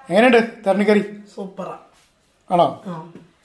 എങ്ങനെയുണ്ട് തരണിക്കറി സൂപ്പറാ ആണോ ആ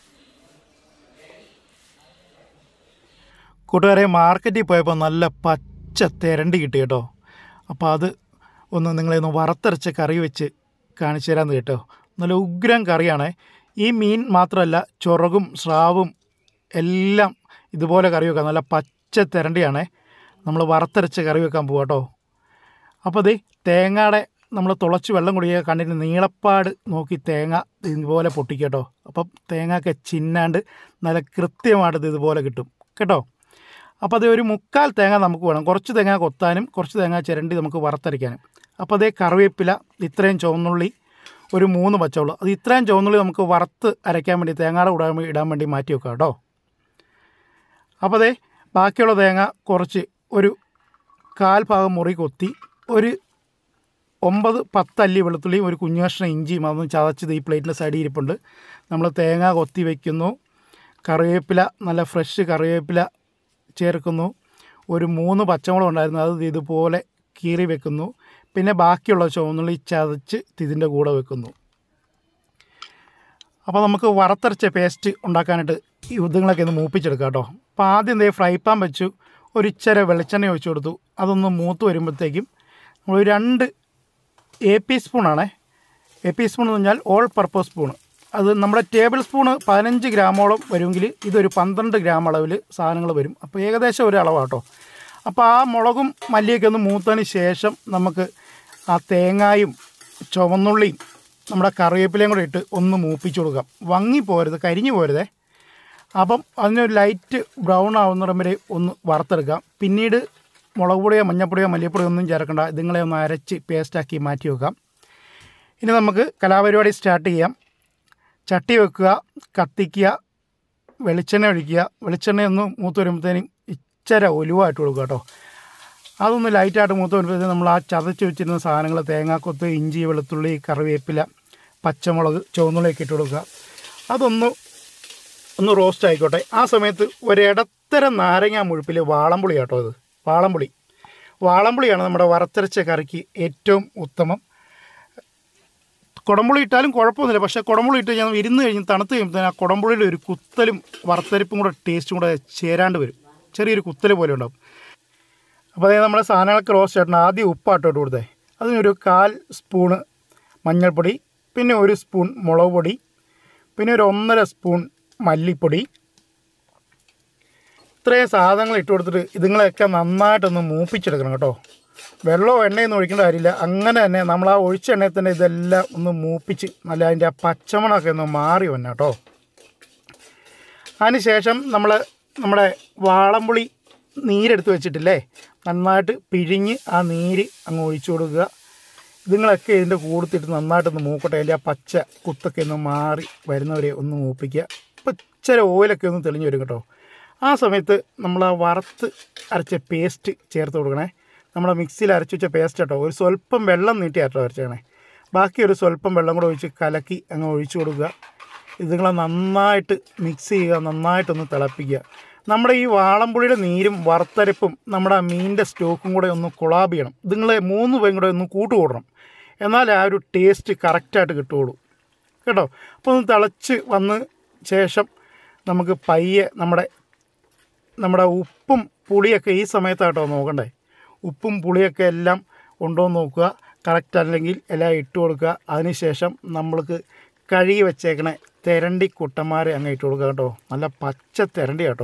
കൂട്ടുകാരെ മാർക്കറ്റിൽ പോയപ്പോൾ നല്ല പച്ച തെരണ്ടി കിട്ടി കേട്ടോ അപ്പോൾ അത് ഒന്ന് നിങ്ങളെ ഒന്ന് വറുത്തരച്ച കറി വെച്ച് കാണിച്ചു തരാമെന്ന് കേട്ടോ നല്ല ഉഗ്രം കറിയാണ് ഈ മീൻ മാത്രമല്ല ചൊറകും സ്രാവും എല്ലാം ഇതുപോലെ കറി വെക്കാം നല്ല പച്ച തെരണ്ടിയാണേ നമ്മൾ വറുത്തരച്ച് കറി വെക്കാൻ പോവാം കേട്ടോ അപ്പോൾ അതേ തേങ്ങയുടെ നമ്മൾ തുളച്ച് വെള്ളം കുടിക്കുക കണ്ണിന് നീളപ്പാട് നോക്കി തേങ്ങ ഇതുപോലെ പൊട്ടിക്കുക കേട്ടോ അപ്പം തേങ്ങയൊക്കെ ചിന്നാണ്ട് നല്ല കൃത്യമായിട്ട് ഇത് ഇതുപോലെ കിട്ടും കേട്ടോ അപ്പോൾ അതേ ഒരു മുക്കാൽ തേങ്ങ നമുക്ക് വേണം കുറച്ച് തേങ്ങ കൊത്താനും കുറച്ച് തേങ്ങ ചിരണ്ടി നമുക്ക് വറുത്തരയ്ക്കാനും അപ്പോൾ അതേ കറിവേപ്പില ഇത്രയും ചുവന്നുള്ളി ഒരു മൂന്ന് പച്ചവെള്ളം അത് ഇത്രയും ചുവന്നുള്ളി നമുക്ക് വറുത്ത് അരയ്ക്കാൻ വേണ്ടി തേങ്ങയുടെ കൂടെ ഇടാൻ വേണ്ടി മാറ്റി വെക്കാം കേട്ടോ അപ്പോൾ അതേ ബാക്കിയുള്ള തേങ്ങ കുറച്ച് ഒരു കാൽ ഭാഗം മുറി കൊത്തി ഒരു ഒമ്പത് പത്തല്ലി വെളുത്തുള്ളിയും ഒരു കുഞ്ഞു കഷ്ണം ഇഞ്ചിയും അതൊന്നും ചതച്ചത് ഈ പ്ലേറ്റിൻ്റെ സൈഡിൽ ഇരിപ്പുണ്ട് നമ്മൾ തേങ്ങ കൊത്തി വയ്ക്കുന്നു കറിവേപ്പില നല്ല ഫ്രഷ് കറിവേപ്പില ചേർക്കുന്നു ഒരു മൂന്ന് പച്ചമുളക് ഉണ്ടായിരുന്നു അത് ഇതുപോലെ കീറി വെക്കുന്നു പിന്നെ ബാക്കിയുള്ള ചുവന്നുള്ളി ചതച്ച് ഇതിൻ്റെ കൂടെ വെക്കുന്നു അപ്പോൾ നമുക്ക് വറുത്തരച്ച പേസ്റ്റ് ഉണ്ടാക്കാനായിട്ട് ഈ ഉദ്ദങ്ങളൊക്കെ ഒന്ന് മൂപ്പിച്ചെടുക്കാം കേട്ടോ അപ്പോൾ ആദ്യം എന്തേ ഫ്രൈ പാൻ വെച്ചു ഒരു ഇച്ചിര വെളിച്ചെണ്ണ ഒഴിച്ചു കൊടുത്തു അതൊന്ന് മൂത്ത് വരുമ്പോഴത്തേക്കും നമ്മൾ രണ്ട് എ പി സ്പൂണാണേ എ പി സ്പൂൺ എന്ന് പറഞ്ഞാൽ ഓൾ പർപ്പസ് സ്പൂൺ അത് നമ്മുടെ ടേബിൾ സ്പൂണ് പതിനഞ്ച് ഗ്രാമോളം വരുമെങ്കിൽ ഇതൊരു പന്ത്രണ്ട് ഗ്രാം അളവിൽ സാധനങ്ങൾ വരും അപ്പോൾ ഏകദേശം ഒരു അളവാട്ടോ അപ്പോൾ ആ മുളകും മല്ലിയൊക്കെ ഒന്ന് മൂത്തതിന് ശേഷം നമുക്ക് ആ തേങ്ങായും ചുവന്നുള്ളിയും നമ്മുടെ കറിവേപ്പിലയും കൂടെ ഇട്ട് ഒന്ന് മൂപ്പിച്ച് കൊടുക്കാം വങ്ങി പോരുത് കരിഞ്ഞു പോരുതേ അപ്പം അതിനൊരു ലൈറ്റ് ബ്രൗൺ ആവുന്നിടം വരെ ഒന്ന് വറുത്തെടുക്കാം പിന്നീട് മുളക് പൊടിയോ മഞ്ഞപ്പൊടിയോ മല്ലിപ്പൊടിയോ ഒന്നും ചേർക്കണ്ട ഇതുങ്ങളെ ഒന്ന് അരച്ച് പേസ്റ്റാക്കി മാറ്റി വെക്കാം ഇനി നമുക്ക് കലാപരിപാടി സ്റ്റാർട്ട് ചെയ്യാം ചട്ടി വെക്കുക കത്തിക്കുക വെളിച്ചെണ്ണ ഒഴിക്കുക വെളിച്ചെണ്ണ ഒന്ന് മൂത്ത് വരുമ്പോഴത്തേനും ഇച്ചര ഒലുവായിട്ട് കൊടുക്കുക കേട്ടോ അതൊന്ന് ലൈറ്റായിട്ട് മൂത്ത് വരുമ്പോഴത്തേനും നമ്മൾ ആ ചതച്ച് വെച്ചിരുന്ന സാധനങ്ങൾ തേങ്ങാക്കൊത്ത് ഇഞ്ചി വെളുത്തുള്ളി കറിവേപ്പില പച്ചമുളക് ചുവന്നുള്ളിയൊക്കെ ഇട്ട് കൊടുക്കുക അതൊന്ന് ഒന്ന് റോസ്റ്റ് ആയിക്കോട്ടെ ആ സമയത്ത് ഒരിടത്തരം നാരങ്ങ മുഴുപ്പിൽ വാളംപുളി കേട്ടോ ഇത് വാളംപുളി വാളംപുളിയാണ് നമ്മുടെ വറുത്തരച്ച കറിക്ക് ഏറ്റവും ഉത്തമം കുടംപുളി ഇട്ടാലും കുഴപ്പമൊന്നുമില്ല പക്ഷേ കുടംപുളി ഇട്ട് ഞാൻ ഇരുന്ന് കഴിഞ്ഞ് തണുത്ത് കഴിയുമ്പോഴത്തേന് ആ കുടംപുളിയുടെ ഒരു കുത്തലും വറുത്തരിപ്പും കൂടെ ടേസ്റ്റും കൂടെ ചേരാണ്ട് വരും ചെറിയൊരു കുത്തൽ പോലെ ഉണ്ടാവും അപ്പോൾ അതായത് നമ്മുടെ സാധനങ്ങളൊക്കെ റോസ്റ്റ് ആയിട്ടുണ്ട് ആദ്യം ഉപ്പാട്ടോ ഇട്ട് കൊടുത്തേ അതിനൊരു കാൽ സ്പൂണ് മഞ്ഞൾപ്പൊടി പിന്നെ ഒരു സ്പൂൺ മുളക് പൊടി പിന്നെ ഒരു ഒന്നര സ്പൂൺ മല്ലിപ്പൊടി ഇത്രയും സാധനങ്ങൾ ഇട്ട് കൊടുത്തിട്ട് ഇതുങ്ങളെയൊക്കെ നന്നായിട്ടൊന്ന് മൂപ്പിച്ചെടുക്കണം കേട്ടോ വെള്ളമോ എണ്ണയൊന്നും ഒഴിക്കേണ്ട കാര്യമില്ല അങ്ങനെ തന്നെ നമ്മൾ ആ ഒഴിച്ച എണ്ണയിൽ തന്നെ ഇതെല്ലാം ഒന്ന് മൂപ്പിച്ച് നല്ല അതിൻ്റെ ആ പച്ചമണമൊക്കെ ഒന്ന് മാറി വന്നെ കേട്ടോ അതിനുശേഷം നമ്മൾ നമ്മുടെ വാളംപുളി നീരെടുത്ത് വെച്ചിട്ടില്ലേ നന്നായിട്ട് പിഴിഞ്ഞ് ആ നീര് അങ്ങ് ഒഴിച്ചു കൊടുക്കുക ഇതുങ്ങളൊക്കെ ഇതിൻ്റെ കൂടത്തിട്ട് നന്നായിട്ടൊന്ന് മൂക്കട്ടെ അതിൻ്റെ ആ പച്ച കുത്തൊക്കെ ഒന്ന് മാറി വരുന്നവരെ ഒന്ന് മൂപ്പിക്കുക ഇപ്പം ഇച്ചിരി ഓയിലൊക്കെ ഒന്ന് തെളിഞ്ഞ് വരും കേട്ടോ ആ സമയത്ത് നമ്മൾ ആ വറുത്ത് അരച്ച പേസ്റ്റ് ചേർത്ത് കൊടുക്കണേ നമ്മുടെ മിക്സിയിൽ അരച്ച് വെച്ച പേസ്റ്റ് കേട്ടോ ഒരു സ്വല്പം വെള്ളം നീട്ടി കേട്ടോ അരച്ചേക്കണേ ബാക്കി ഒരു സ്വല്പം വെള്ളം കൂടെ ഒഴിച്ച് കലക്കി അങ്ങ് ഒഴിച്ചു കൊടുക്കുക ഇതുങ്ങളെ നന്നായിട്ട് മിക്സ് ചെയ്യുക നന്നായിട്ടൊന്ന് തിളപ്പിക്കുക നമ്മുടെ ഈ വാളംപുളിയുടെ നീരും വറുത്തരപ്പും നമ്മുടെ ആ മീനിൻ്റെ സ്റ്റോക്കും കൂടെ ഒന്ന് കൊളാബ് ചെയ്യണം ഇതുങ്ങളെ മൂന്ന് പേരും കൂടെ ഒന്ന് കൂട്ടുകൂടണം എന്നാലേ ആ ഒരു ടേസ്റ്റ് കറക്റ്റായിട്ട് കിട്ടുകയുള്ളൂ കേട്ടോ അപ്പോൾ ഒന്ന് തിളച്ച് വന്ന് ശേഷം നമുക്ക് പയ്യെ നമ്മുടെ നമ്മുടെ ഉപ്പും പുളിയൊക്കെ ഈ സമയത്താട്ടോ നോക്കണ്ടേ ഉപ്പും പുളിയൊക്കെ എല്ലാം ഉണ്ടോ എന്ന് നോക്കുക കറക്റ്റ് അല്ലെങ്കിൽ എല്ലാം ഇട്ട് കൊടുക്കുക അതിനുശേഷം നമ്മൾക്ക് കഴുകി വെച്ചേക്കണ തെരണ്ടി കുട്ടന്മാരെ അങ്ങ് ഇട്ട് കൊടുക്കുക കേട്ടോ നല്ല പച്ച തെരണ്ടി കേട്ടോ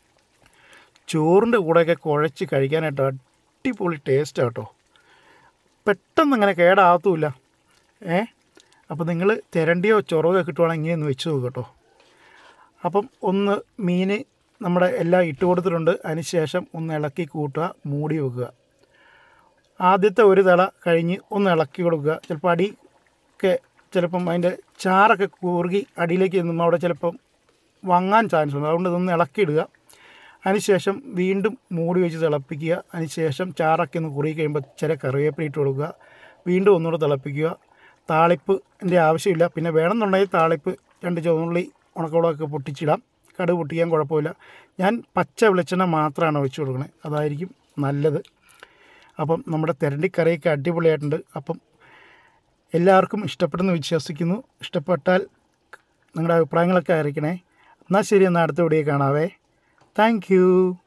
ചോറിൻ്റെ കൂടെയൊക്കെ കുഴച്ച് കഴിക്കാനായിട്ട് അടിപൊളി ടേസ്റ്റ് കേട്ടോ പെട്ടെന്ന് അങ്ങനെ കേടാകത്തുമില്ല ഏ അപ്പോൾ നിങ്ങൾ തിരണ്ടിയോ ചൊറവോ കിട്ടുവാണെങ്കിൽ ഇങ്ങനെ ഒന്ന് വെച്ച് നോക്കുക കേട്ടോ അപ്പം ഒന്ന് മീൻ നമ്മുടെ എല്ലാം ഇട്ട് കൊടുത്തിട്ടുണ്ട് അതിന് ശേഷം ഒന്ന് ഇളക്കി കൂട്ടുക മൂടി വെക്കുക ആദ്യത്തെ ഒരു തള കഴിഞ്ഞ് ഒന്ന് ഇളക്കി കൊടുക്കുക ചിലപ്പോൾ അടിയൊക്കെ ചിലപ്പം അതിൻ്റെ ചാറൊക്കെ കുറുകി അടിയിലേക്ക് നിന്നും അവിടെ ചിലപ്പം വങ്ങാൻ ചാൻസ് ഉണ്ട് അതുകൊണ്ട് ഇതൊന്ന് ഇളക്കിയിടുക അതിനുശേഷം വീണ്ടും മൂടി വെച്ച് തിളപ്പിക്കുക അതിനുശേഷം ചാറൊക്കെ ഒന്ന് കുറുകി കഴിയുമ്പോൾ ചില കറിവേപ്പില ഇട്ട് കൊടുക്കുക വീണ്ടും ഒന്നുകൂടെ തിളപ്പിക്കുക താളിപ്പിൻ്റെ ആവശ്യമില്ല പിന്നെ വേണമെന്നുണ്ടെങ്കിൽ താളിപ്പ് രണ്ട് ചുവന്നുള്ളി ഉണക്കമുളകൊക്കെ പൊട്ടിച്ചിടാം കടുക് പൊട്ടിക്കാൻ കുഴപ്പമില്ല ഞാൻ പച്ച വെളിച്ചെണ്ണ മാത്രമാണ് ഒഴിച്ചു കൊടുക്കണത് അതായിരിക്കും നല്ലത് അപ്പം നമ്മുടെ തിരണ്ടിക്കറിയൊക്കെ അടിപൊളിയായിട്ടുണ്ട് അപ്പം എല്ലാവർക്കും ഇഷ്ടപ്പെടുന്നു വിശ്വസിക്കുന്നു ഇഷ്ടപ്പെട്ടാൽ നിങ്ങളുടെ അഭിപ്രായങ്ങളൊക്കെ അറിയിക്കണേ എന്നാൽ ശരി എന്നാൽ അടുത്ത വീഡിയോ കാണാവേ താങ്ക്